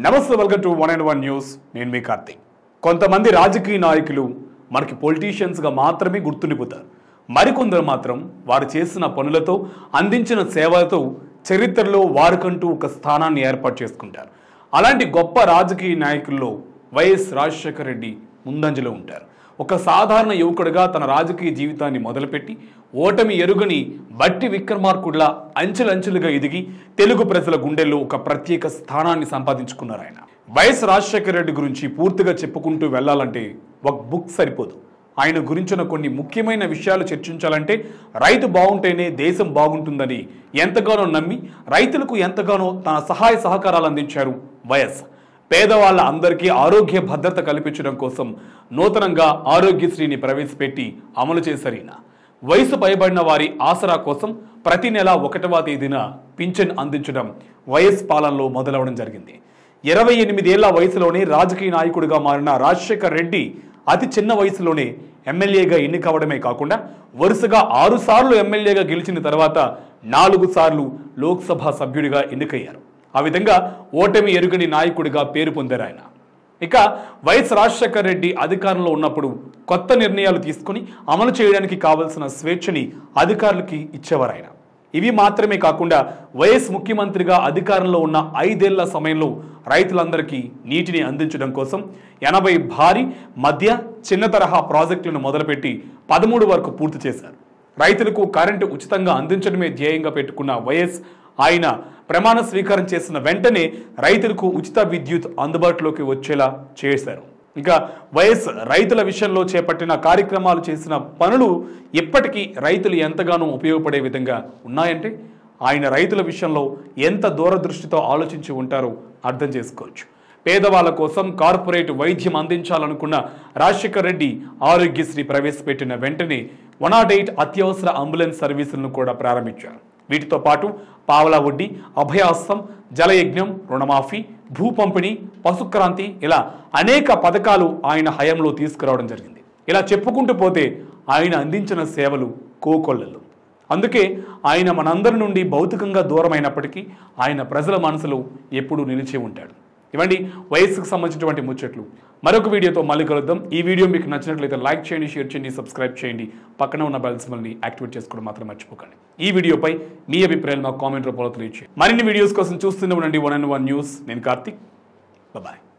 నమస్తే welcome to one and one news నేను మీ కార్తీక్ కొంతమంది రాజకీయ నాయకులు మనకి పొలిటీషియన్స్గా మాత్రమే గుర్తుండిపోతారు మరికొందరు మాత్రం వారు చేసిన పనులతో అందించిన సేవలతో చరిత్రలో వారికంటూ ఒక స్థానాన్ని ఏర్పాటు చేసుకుంటారు అలాంటి గొప్ప రాజకీయ నాయకుల్లో వైఎస్ రాజశేఖర రెడ్డి ముందంజలో ఉంటారు ఒక సాధారణ యువకుడిగా తన రాజకీయ జీవితాన్ని మొదలుపెట్టి ఓటమి ఎరుగని బట్టి విక్రమార్కుడిలా అంచెలంచెలుగా ఎదిగి తెలుగు ప్రజల గుండెల్లో ఒక ప్రత్యేక స్థానాన్ని సంపాదించుకున్నారు ఆయన వైఎస్ రాజశేఖర రెడ్డి గురించి పూర్తిగా చెప్పుకుంటూ వెళ్ళాలంటే ఒక బుక్ సరిపోదు ఆయన గురించిన కొన్ని ముఖ్యమైన విషయాలు చర్చించాలంటే రైతు బాగుంటేనే దేశం బాగుంటుందని ఎంతగానో నమ్మి రైతులకు ఎంతగానో తన సహాయ సహకారాలు అందించారు వైఎస్ పేదవాళ్ళ అందరికీ ఆరోగ్య భద్రత కల్పించడం కోసం నూతనంగా ఆరోగ్యశ్రీని ప్రవేశపెట్టి అమలు చేశారు ఈయన వయసు పైబడిన వారి ఆసరా కోసం ప్రతి నెల ఒకటవ తేదీన పింఛన్ అందించడం వైఎస్ పాలనలో మొదలవడం జరిగింది ఇరవై ఎనిమిదేళ్ల వయసులోనే రాజకీయ నాయకుడిగా మారిన రాజశేఖర్ రెడ్డి అతి చిన్న వయసులోనే ఎమ్మెల్యేగా ఎన్నికవడమే కాకుండా వరుసగా ఆరు సార్లు ఎమ్మెల్యేగా గెలిచిన తర్వాత నాలుగు సార్లు లోక్సభ సభ్యుడిగా ఎన్నికయ్యారు ఆ విధంగా ఓటమి ఎరుగని నాయకుడిగా పేరు పొందారు ఆయన ఇక వైఎస్ రాజశేఖర్ రెడ్డి అధికారంలో ఉన్నప్పుడు కొత్త నిర్ణయాలు తీసుకుని అమలు చేయడానికి కావలసిన స్వేచ్ఛని అధికారులకి ఇచ్చేవారు ఆయన ఇవి మాత్రమే కాకుండా వైఎస్ ముఖ్యమంత్రిగా అధికారంలో ఉన్న ఐదేళ్ల సమయంలో రైతులందరికీ నీటిని అందించడం కోసం ఎనభై భారీ మధ్య చిన్న తరహా ప్రాజెక్టులను మొదలుపెట్టి పదమూడు వరకు పూర్తి చేశారు రైతులకు కరెంటు ఉచితంగా అందించడమే ధ్యేయంగా పెట్టుకున్న వైఎస్ ఆయన ప్రమాణ స్వీకారం చేసిన వెంటనే రైతులకు ఉచిత విద్యుత్ అందుబాటులోకి వచ్చేలా చేశారు ఇంకా వైఎస్ రైతుల విషయంలో చేపట్టిన కార్యక్రమాలు చేసిన పనులు ఇప్పటికీ రైతులు ఎంతగానో ఉపయోగపడే విధంగా ఉన్నాయంటే ఆయన రైతుల విషయంలో ఎంత దూరదృష్టితో ఆలోచించి ఉంటారో అర్థం చేసుకోవచ్చు పేదవాళ్ళ కోసం కార్పొరేట్ వైద్యం అందించాలనుకున్న రాజశేఖర్ రెడ్డి ఆరోగ్యశ్రీ ప్రవేశపెట్టిన వెంటనే వన్ నాట్ ఎయిట్ అత్యవసర అంబులెన్స్ సర్వీసులను కూడా ప్రారంభించారు వీటితో పాటు పావలా వడ్డీ అభయాస్తం జలయజ్ఞం రుణమాఫీ భూ పంపిణీ పశుక్రాంతి ఇలా అనేక పథకాలు ఆయన హయాంలో తీసుకురావడం జరిగింది ఇలా చెప్పుకుంటూ పోతే ఆయన అందించిన సేవలు కోకొల్లలు అందుకే ఆయన మనందరి నుండి భౌతికంగా దూరమైనప్పటికీ ఆయన ప్రజల మనసులో ఎప్పుడూ నిలిచి ఉంటాడు ఇవ్వండి వయస్సుకు సంబంధించినటువంటి ముచ్చట్లు మరొక వీడియోతో మళ్ళీ కలుద్దాం ఈ వీడియో మీకు నచ్చినట్లయితే లైక్ చేయండి షేర్ చేయండి సబ్స్క్రైబ్ చేయండి పక్కన ఉన్న బెల్ సింబల్ని యాక్టివేట్ చేసుకోవడం మాత్రం మర్చిపోకండి ఈ వీడియోపై మీ అభిప్రాయాలు మాకు కామెంట్ రూపంలో తెలియచేయండి మరిన్ని వీడియోస్ కోసం చూస్తూనే ఉండండి వన్ అండ్ వన్ న్యూస్ నేను కార్తిక్ బాయ్